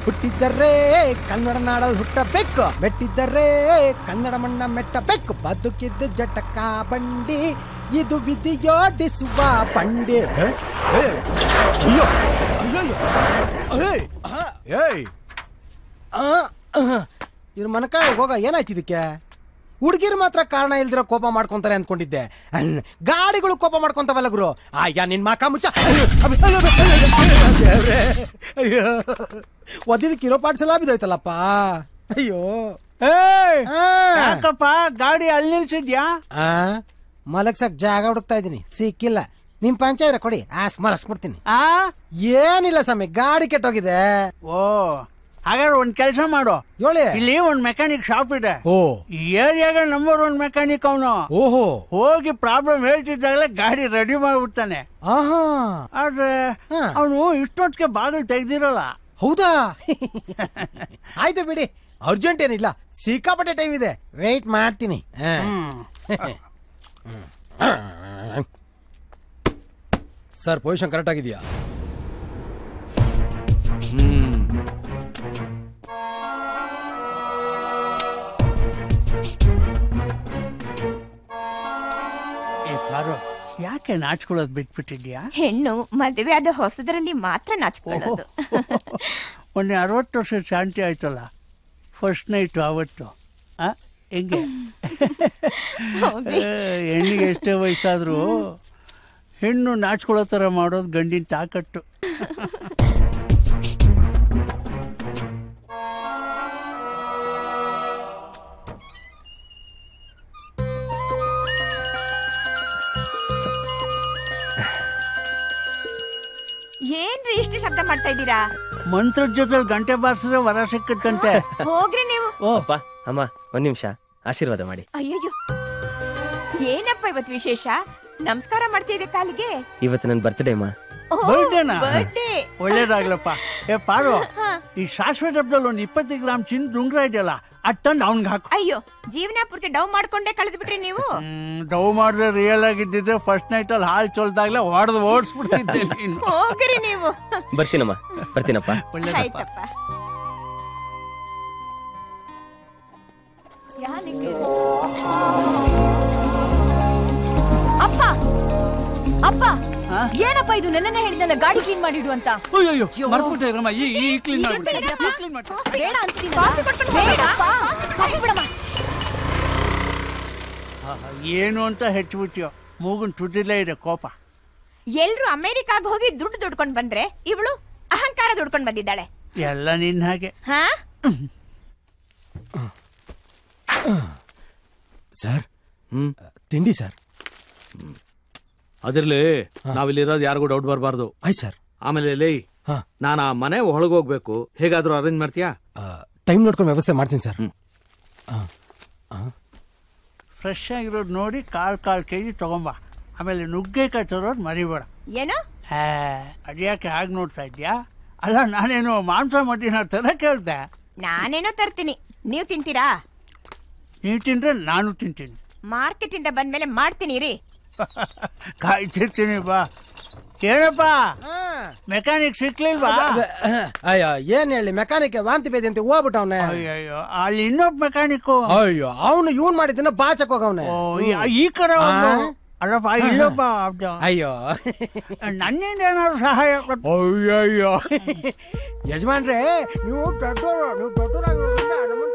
ಹುಟ್ಟಿದ್ದರೆ ಕನ್ನಡ ನಾಡಲ್ಲಿ ಹುಟ್ಟಬೇಕು ಮೆಟ್ಟಿದ್ದರೆ ಕನ್ನಡ ಮಣ್ಣ ಮೆಟ್ಟಬೇಕು ಬದುಕಿದ್ದು ಜಟಕ ಬಂಡಿ ಇದು ವಿಧಿಯೋಡಿಸುವ ಬಂಡಿ ಏ? ಏ? ಅಯ್ಯೋ ಅಯ್ಯಯ್ಯೋ ಏಯ್ ಆ, ಏಯ್ ಆ, ಆ. ಇವ್ರ ಮನಕ ಹೋಗ ಏನಾಯ್ತು ಇದಕ್ಕೆ ಹುಡುಗಿರು ಮಾತ್ರ ಕಾರಣ ಇಲ್ದಿರೋ ಕೋಪ ಮಾಡ್ಕೊಂತಾರೆ ಅಂದ್ಕೊಂಡಿದ್ದೆ ಅಹ್, ಗಾಡಿಗಳು ಕೋಪ ಮಾಡ್ಕೊಂತವಲ್ಲ ಗುರು ಅಯ್ಯ ನಿನ್ ಮಾಕ ಮುಚ್ಚ ಅಯ್ಯೋ, ಅಬ್ಬ, ಅಯ್ಯೋ, ಅಯ್ಯೋ, ಅಯ್ಯೋ, ಅಯ್ಯೋ, ದೇವ್ರೇ. ಅಯ್ಯೋ ಒದ್ದಿದ್ದಕ್ಕೆ ಇರೋ ಪಾಟ್ಸ್ ಎಲ್ಲ ಬಿದ್ದೋಯ್ತಲ್ಲಪ್ಪ ಅಯ್ಯೋ ಏಯ್ ಆ. ಯಾಕಪ್ಪ ಗಾಡಿ ಅಲ್ಲಿ ನಿಲ್ಸಿದ್ಯಾ ಆ ಮಲಗ್ಸಕ್ ಜಾಗ ಹುಡುಕ್ತಾ ಇದೀನಿ ಸಿಕ್ಕಿಲ್ಲ ನಿಮ್ ಪಂಚಾಯತ್ ಕೊಡಿ ಆಸ್ ಮಲಗ್ಸ್ಬಿಡ್ತೀನಿ ಆ ಏನಿಲ್ಲ ಸ್ವಾಮಿ ಗಾಡಿ ಕೆಟ್ಟೋಗಿದೆ ಓ ಹಾಗಾದ್ರೆ ಒಂದ್ ಕೆಲಸ ಮಾಡು ಹೇಳಿ ಇಲ್ಲಿ ಒಂದ್ ಮೆಕ್ಯಾನಿಕ್ ಶಾಪ್ ಇದೆ ಓ ಈ ಏರಿಯಾಗ ನಂಬರ್ ಒನ್ ಮೆಕ್ಯಾನಿಕ್ ಅವನು ಓಹೋ ಹೋಗಿ ಪ್ರಾಬ್ಲಮ್ ಹೇಳ್ತಿದ್ದಾಗಲೇ ಗಾಡಿ ರೆಡಿ ಮಾಡ್ಬಿಡ್ತಾನೆ ಆಹಾ ಆದ್ರೆ ಹಾ. ಅವನು ಇಷ್ಟೊತ್ತಿಗೆ ಬಾಗಿಲು ತೆಗ್ದಿರಲ್ಲ ಹೌದಾ ಆಯ್ತು ಬಿಡಿ ಅರ್ಜೆಂಟ್ ಏನಿಲ್ಲ ಸಿಕ್ಕಾಪಟ್ಟೆ ಟೈಮ್ ಇದೆ ವೇಟ್ ಮಾಡ್ತೀನಿ ಆ. ಸರ್ ಪೊಸಿಷನ್ ಕರೆಕ್ಟ್ ಆಗಿದೆಯಾ ಏ ಪಾರು ಯಾಕೆ ನಾಚ್ಕೊಳ್ಳೋದು ಬಿಟ್ಬಿಟ್ಟಿದ್ಯಾ ಹೆಣ್ಣು ಮದುವೆ ಆದ ಹೊಸದರಲ್ಲಿ ಮಾತ್ರ ನಾಚಿಕೊಳ್ಳೋದು ಮೊನ್ನೆ ಅರವತ್ತು ವರ್ಷ ಶಾಂತಿ ಆಯ್ತಲ್ಲ ಫಸ್ಟ್ ನೈಟ್ ಅವತ್ತು ಆ ಹೆಂಗೆ ಹೌದ್ರಿ? ಏ, ಹೆಣ್ಣಿಗೆ ಎಷ್ಟೇ ವಯಸ್ಸಾದ್ರೂ ಹೆಣ್ಣು ನಾಚ್ಕೊಳ್ಳೋ ಥರ ಮಾಡೋದು ಗಂಡಿನ ತಾಕಟ್ಟು ಏನ್ರಿ ಇಷ್ಟು ಶಬ್ದ ಮಾಡ್ತಾ ಇದ್ದೀರಾ ಮಂತ್ರದ ಜೊತೆ ಗಂಟೆ ಬಾರಿಸಿದ್ರೆ ವರ ಸಿಕ್ಕತ್ತಂತೆ ಹೋಗ್ರಿ ನೀವು ಓ ಅಪ್ಪ ಅಮ್ಮ ಒಂದ್ ನಿಮಿಷ ಆಶೀರ್ವಾದ ಮಾಡಿ ಅಯ್ಯಯ್ಯೋ ಏನಪ್ಪ ಇವತ್ತು ವಿಶೇಷ ನಮಸ್ಕಾರ ಮಾಡ್ತಿದ್ದೆ ಕಾಲಿಗೆ ಇವತ್ತು ನನ್ನ ಬರ್ತ್ಡೇ ಅಮ್ಮ ಬರ್ಡೇನಾ ಬರ್ಡೇ ಒಳ್ಳೇದಾಗ್ಲಪ್ಪ ಏ ಪಾರು ಈ ಶಾಶ್ವತ ಹಬ್ಬದಲ್ಲಿ ಒಂದು ಇಪ್ಪತ್ತು ಗ್ರಾಮ್ ಚಿನ್ನ ರುಂಗ್ರ ಇದೆಯಲ್ಲ ಅಟ್ಟಂದು ಅವ್ನಿಗೆ ಹಾಕು ಅಯ್ಯೋ ಜೀವನ ಪೂರ್ತಿ ಡವ್ ಮಾಡ್ಕೊಂಡೇ ಕಳೆದು ಬಿಟ್ರಿ ನೀವು ಹ್ಮ್, ಡವ್ ಮಾಡಿದ್ರೆ ರಿಯಲ್ ಆಗಿದ್ದಿದ್ರೆ ಫಸ್ಟ್ ನೈಟ್ ಅಲ್ಲಿ ಹಾಲ್ ಚೊಲ್ದಾಗ್ಲೇ ಹೊಡೆದು ಓಡಿಸ್ಬಿಡ್ತಿದ್ದೆ ನೀನು ಹೋಗ್ರಿ ನೀವು ಬರ್ತೀನಮ್ಮ ಬರ್ತೀನಪ್ಪ ಒಳ್ಳೇದಪ್ಪ ಆಯ್ತಪ್ಪ ಅಪ್ಪ ಅಪ್ಪ ಆ? ಏನಪ್ಪ ಇದು ನೆನ್ನೆ ಹೇಳಿದ್ನಲ್ಲ ಗಾಡಿ ಕ್ಲೀನ್ ಮಾಡಿಡು ಅಂತ ಅಯ್ಯೋ ಮರ್ತ್ಬಿಟ್ಟೆ ರಮ್ಮ ಈ ಈ ಕ್ಲೀನ್ ಮಾಡ್ಬಿಟ್ಟೆ ಈ ಕ್ಲೀನ್ ಮಾಡ್ಬಿಟ್ಟೆ ಬೇಡ ಅಂತೀನಿ ಬೇಡಪ್ಪ ಕಾಫಿ ಬಿಡಮ್ಮ ಆಹಾ, ಏನು ಅಂತ ಹೆಚ್ಚಿಬಿಟ್ಯೋ ಮೂಗನ್ ತುದಿಲೇ ಇದೆ ಕೋಪ ಎಲ್ರು ಅಮೆರಿಕಾಗ ಹೋಗಿ ದುಡ್ಡು ದುಡ್ಕೊಂಡ್ ಬಂದ್ರೆ ಇವಳು ಅಹಂಕಾರ ದುಡ್ಕೊಂಡ್ ಬಂದಿದ್ದಾಳೆ ಎಲ್ಲ ನಿನ್ನ ಹಾಗೆ ಹಾ ಸರ್ ಹ್ಮ್ ತಿಂಡಿ ಸರ್ ಅದಿರ್ಲಿ ನಾವಿಲ್ಲಿರೋದು ಯಾರಿಗೂ ಡೌಟ್ ಬರಬಾರ್ದು ಆಯ್ತು ಸರ್ ಆಮೇಲೆ ಲೇ ಹಾ ನಾನು ಆ ಮನೆ ಒಳಗೆ ಹೋಗ್ಬೇಕು ಹೇಗಾದ್ರೂ ಅರೇಂಜ್ ಮಾಡ್ತೀಯಾ ಟೈಮ್ ನೋಡ್ಕೊಂಡು ವ್ಯವಸ್ಥೆ ಮಾಡ್ತೀನಿ ಸರ್ ಫ್ರೆಶ್ ಆಗಿರೋದು ನೋಡಿ ಕಾಲ್ ಕಾಲ್ ಕೆ ಜಿ ತಗೊಂಬ ಆಮೇಲೆ ನುಗ್ಗೆಕಾಯಿ ತರೋದು ಮರಿಬೇಡ ಏನು ಆ, ಅದ್ಯಾಕೆ ಹಾಗೆ ನೋಡ್ತಾ ಇದ್ಯಾ ಅಲ್ಲ ನಾನೇನು ಮಾಂಸ ಮಟ್ಟಿನ ತರ ಕೇಳ್ದೆ ನಾನೇನೋ ತರ್ತೀನಿ ನೀವು ತಿಂತೀರಾ ನೀವು ತಿಂದ್ರೆ ನಾನು ತಿಂತೀನಿ ಮಾರ್ಕೆಟ್ ಇಂದ ಬಂದ್ಮೇಲೆ ಮಾಡ್ತೀನಿ ರೀ ಕಾಯ್ತಿರ್ತೀನಿ ಬಾ ಏನಪ್ಪ ಮೆಕ್ಯಾನಿಕ್ ಸಿಕ್ಲಿಲ್ವಾ ಅಯ್ಯೋ ಏನ್ ಹೇಳಿ ಮೆಕ್ಯಾನಿಕ್ ವಾಂತಿ ಬೇದಿ ಅಂತ ಹೋಗ್ಬಿಟ್ಟವ್ನೆ ಅಯ್ಯಯ್ಯೋ ಅಲ್ಲಿ ಇನ್ನೊಬ್ಬ ಮೆಕ್ಯಾನಿಕ್ ಅಯ್ಯೋ ಅವನು ಇವನ್ ಮಾಡಿದ್ದನ್ನ ಬಾಚಕ್ ಹೋಗವ್ನೆ ಓ ಈ- ಈ ಕಡೆ ಒಬ್ಬ. ಆ? ಅಲ್ಲಪ್ಪ ಇಲ್ಲೊಬ್ಬ ಅಬ್ದ. ಅಯ್ಯೋ ನನ್ನಿಂದ ಏನಾದ್ರು ಸಹಾಯ ಕೊಡ್- ಅಯ್ಯಯ್ಯೋ ಯಜಮಾನ್ರೆ ನೀವು ದೊಡ್ಡೋರು ನೀವು ದೊಡ್ಡೋರಾಗಿರೋದ್ರಿಂದ ನಮ್ಮನ್ನ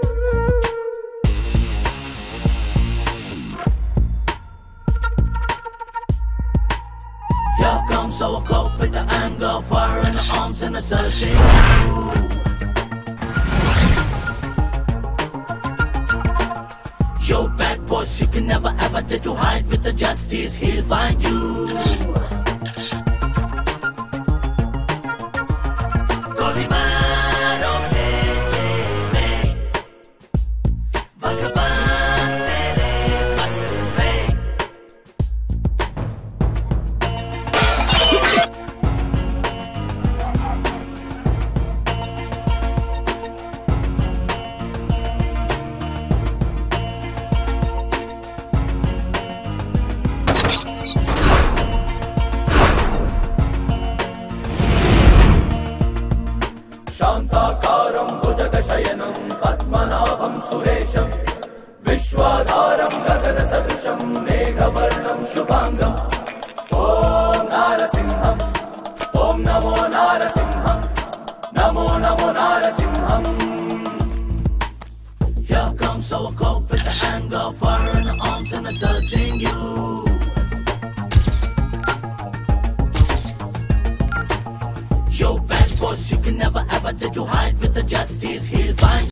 Yo, bad boss, you can never ever did to hide with the justice, he'll find you. Golimaro भेजे में, भगवान तेरे बस में। शान्ताकारं भुजगशयनं पद्मनाभं सुरेशं विश्वाधारं गगनसदृशं मेघवर्णं शुभाङ्गम् ॐ नारसिंहम् ॐ नमो नारसिंहम् नमो नमो नारसिंहम् Here comes our cold with the anger, fire in the arms and a searching you. Yo, bad boss, you can never ever did you hide with the justice. He'll find